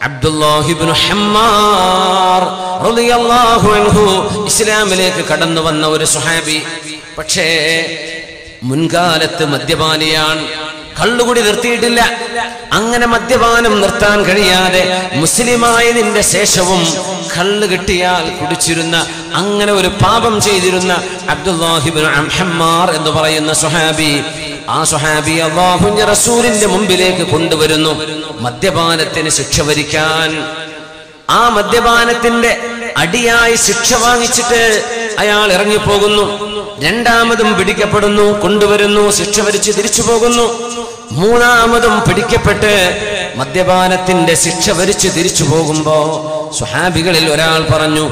അബ്ദുല്ലാഹിബ്നു ഹമ്മാർ റളിയല്ലാഹു അൻഹു ഇസ്ലാമിലേക്ക് കടന്നു വന്ന ഒരു സുഹാബി പക്ഷേ മുൻകാലത്ത് മദ്യപാനിയാണ് കള്ളുകുടി നിർത്തിയിട്ടില്ല അങ്ങനെ മദ്യപാനം നിർത്താൻ കഴിയാതെ മുസ്ലിമായതിന്റെ ശേഷവും കള്ള് കിട്ടിയാൽ കുടിച്ചിരുന്ന അങ്ങനെ ഒരു പാപം ചെയ്തിരുന്ന അബ്ദുല്ലാഹിബിൻ അംഹമ്മാർ എന്ന് പറയുന്ന സുഹാബി ആ സുഹാബി അള്ളാഹുന്റെ റസൂലിന്റെ മുമ്പിലേക്ക് കൊണ്ടുവരുന്നു മദ്യപാനത്തിന് ശിക്ഷ വരിക്കാൻ ആ മദ്യപാനത്തിന്റെ അടിയായി ശിക്ഷ വാങ്ങിച്ചിട്ട് അയാൾ ഇറങ്ങിപ്പോകുന്നു രണ്ടാമതും പിടിക്കപ്പെടുന്നു കൊണ്ടുവരുന്നു ശിക്ഷ വരിച്ച് തിരിച്ചു പോകുന്നു മൂന്നാമതും പിടിക്കപ്പെട്ട് മദ്യപാനത്തിന്റെ ശിക്ഷ വരിച്ച് തിരിച്ചു പോകുമ്പോ സുഹാബികളിൽ ഒരാൾ പറഞ്ഞു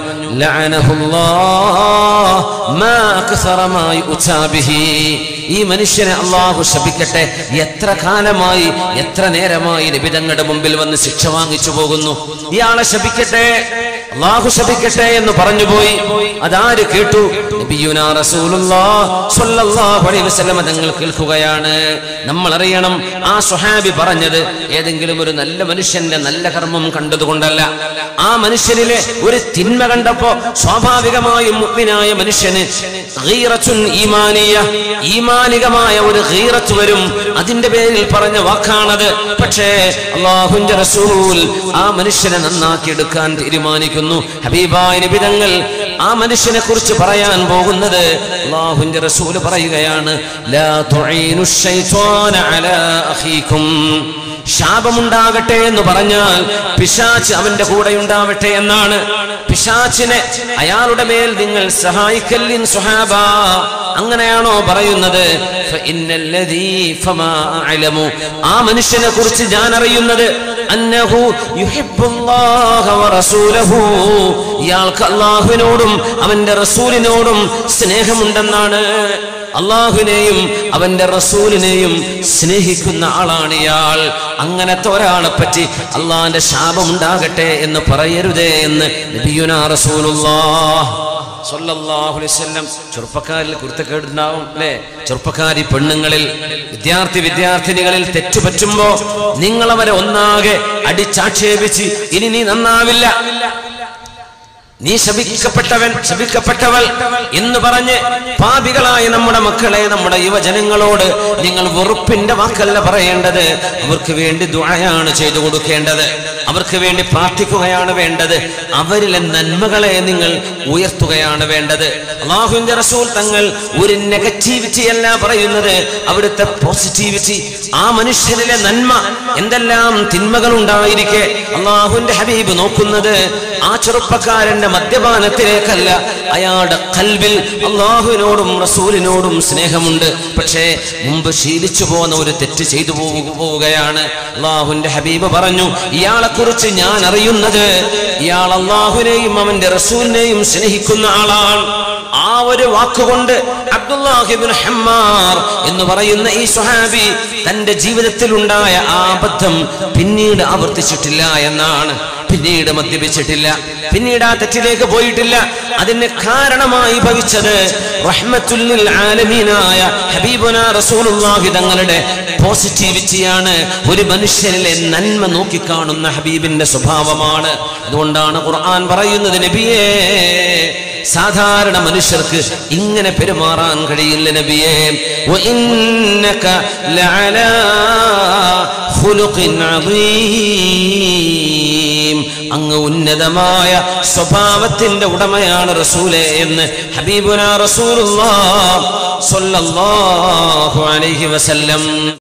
"ലഅനഹുല്ലാഹ് മാ അക്സറ മാ യുഅ്താ ബിഹി." ഈ മനുഷ്യനെ അള്ളാഹു ശപിക്കട്ടെ എത്ര കാലമായി എത്ര നേരമായി നിബിതങ്ങളുടെ മുമ്പിൽ വന്ന് ശിക്ഷ വാങ്ങിച്ചു പോകുന്നു ഇയാളെ ശപിക്കട്ടെ അള്ളാഹു ശപിക്കട്ടെ എന്ന് പറഞ്ഞു പോയി അതാര് കേട്ടു നബിയുനാ റസൂലുള്ളാഹ് സ്വല്ലല്ലാഹു അലൈഹി വസല്ലമ തങ്ങൾ കേൾക്കുകയാണ് നമ്മൾ അറിയണം ആ സുഹാബി പറഞ്ഞത് ഏതെങ്കിലും ഒരു നല്ല മനുഷ്യന്റെ നല്ല കർമ്മം കണ്ടതുകൊണ്ടല്ല ആ മനുഷ്യനിലെ ഒരു തിന്മ കണ്ടപ്പോ സ്വാഭാവികമായും മുഅ്മിനായ മനുഷ്യന് ഗീറത്തുൻ ഈമാനിയ ഈമാനികമായ ഒരു ഗീറത്ത് വരും അതിന്റെ പേരിൽ പറഞ്ഞ വാക്കാണത് പക്ഷേ അള്ളാഹുന്റെ റസൂൽ ആ മനുഷ്യനെ നന്നാക്കി എടുക്കാൻ തീരുമാനിക്കുന്നു ഹബീബായ നിബിതങ്ങൾ ആ മനുഷ്യനെ കുറിച്ച് പറയാൻ പോകുന്നത് അള്ളാഹുന്റെ റസൂൽ പറയുകയാണ് ലാ തുഈനു ശൈത്വാന അലാ അഖീകും ശാപമുണ്ടാകട്ടെ എന്ന് പറഞ്ഞാൽ പിശാച്ച് അവന്റെ കൂടെ ഉണ്ടാവട്ടെ എന്നാണ് പിശാച്ചിനെ അയാളുടെ മേൽ നിങ്ങൾ സഹായിക്കല്ലിൻ സുഹാബ അങ്ങനെയാണോ പറയുന്നത് ഫഇന്നല്ലദീ ഫമാ അഅലമു. ആ മനുഷ്യനെ കുറിച്ച് ഞാൻ അറിയുന്നത് അന്നഹു യുഹിബ്ബുല്ലാഹ വറസൂലഹു ഇയാൾക്ക് അള്ളാഹുവിനോടും അവന്റെ റസൂലിനോടും സ്നേഹമുണ്ടെന്നാണ് അള്ളാഹുവിനെയും അവന്റെ റസൂലിനെയും സ്നേഹിക്കുന്ന ആളാണ് ഇയാൾ അങ്ങനത്തെ ഒരാളെ പറ്റി അള്ളാഹിന്റെ ശാപം ഉണ്ടാകട്ടെ എന്ന് പറയരുതേ എന്ന് നബിയുനാ റസൂലുള്ളാഹ് സ്വല്ലല്ലാഹു അലൈഹി വസല്ലം ചെറുപ്പക്കാരിൽ കുരുത്തക്കേടുണ്ടാവും അല്ലേ ചെറുപ്പക്കാരി പെണ്ണുങ്ങളിൽ വിദ്യാർത്ഥി വിദ്യാർത്ഥിനികളിൽ തെറ്റുപറ്റുമ്പോ നിങ്ങൾ അവരെ ഒന്നാകെ അടിച്ചാക്ഷേപിച്ച് ഇനി നീ നന്നാവില്ല നീ ശപിക്കപ്പെട്ടവൻ ശപിക്കപ്പെട്ടവൾ എന്ന് പറഞ്ഞ് പാപികളായ നമ്മുടെ മക്കളെ നമ്മുടെ യുവജനങ്ങളോട് നിങ്ങൾ വെറുപ്പിന്റെ വാക്കല്ല പറയേണ്ടത് അവർക്ക് വേണ്ടി ദുആയാണ് ചെയ്തു കൊടുക്കേണ്ടത് അവർക്ക് വേണ്ടി പ്രാർത്ഥിക്കുകയാണ് വേണ്ടത് അവരിലെ നന്മകളെ നിങ്ങൾ ഉയർത്തുകയാണ് വേണ്ടത് അള്ളാഹുവിന്റെ റസൂൽ തങ്ങൾ ഒരു നെഗറ്റിവിറ്റി അല്ല പറയുന്നത് അവിടുത്തെ പോസിറ്റിവിറ്റി ആ മനുഷ്യനിലെ നന്മ എന്തെല്ലാം തിന്മകൾ ഉണ്ടായിരിക്കെ അള്ളാഹുവിന്റെ ഹബീബ് നോക്കുന്നത് ആ ചെറുപ്പക്കാരന്റെ മദ്യപാനത്തിലേക്കല്ല അയാളുടെ കൽവിൽ അള്ളാഹുവിനോടും റസൂലിനോടും സ്നേഹമുണ്ട് പക്ഷേ മുമ്പ് ശീലിച്ചു പോകുന്ന ഒരു തെറ്റ് ചെയ്തു പോകു- പോവുകയാണ് അള്ളാഹുവിന്റെ ഹബീബ് പറഞ്ഞു ഇയാളെ കുറിച്ച് ഞാൻ അറിയുന്നത് ഇയാൾ അള്ളാഹുവിനെയും അവന്റെ റസൂലിനെയും സ്നേഹിക്കുന്ന ആളാണ് ആ ഒരു വാക്കുകൊണ്ട് അബ്ദുല്ലാഹിബിൻ ഹമ്മാർ എന്ന് പറയുന്ന ഈ സുഹാബി തന്റെ ജീവിതത്തിൽ ഉണ്ടായ ആ അബദ്ധം പിന്നീട് ആവർത്തിച്ചിട്ടില്ല എന്നാണ് പിന്നീട് മദ്യപിച്ചിട്ടില്ല പിന്നീട് ആ തെറ്റിലേക്ക് പോയിട്ടില്ല അതിന് കാരണമായി ഭവിച്ചത് റഹ്മത്തുല്ലിൽ ആലമീനായ ഹബീബുന റസൂലുള്ളാഹി തങ്ങളുടെ പോസിറ്റിവിറ്റിയാണ് ഒരു മനുഷ്യനിലെ നന്മ നോക്കിക്കാണുന്ന ഹബീബിന്റെ സ്വഭാവമാണ് അതുകൊണ്ടാണ് ഖുർആൻ പറയുന്നത് നബിയേ സാധാരണ മനുഷ്യർക്ക് ഇങ്ങനെ പെരുമാറാൻ കഴിയില്ല നബിയേ വഇന്നക ലഅലാ ഖുലുഖിൻ അദീം അങ്ങ് ഉന്നതമായ സ്വഭാവത്തിന്റെ ഉടമയാണ് റസൂലെ എന്ന് ഹബീബുന റസൂലുള്ളാഹ് സ്വല്ലല്ലാഹു അലൈഹി വസല്ലം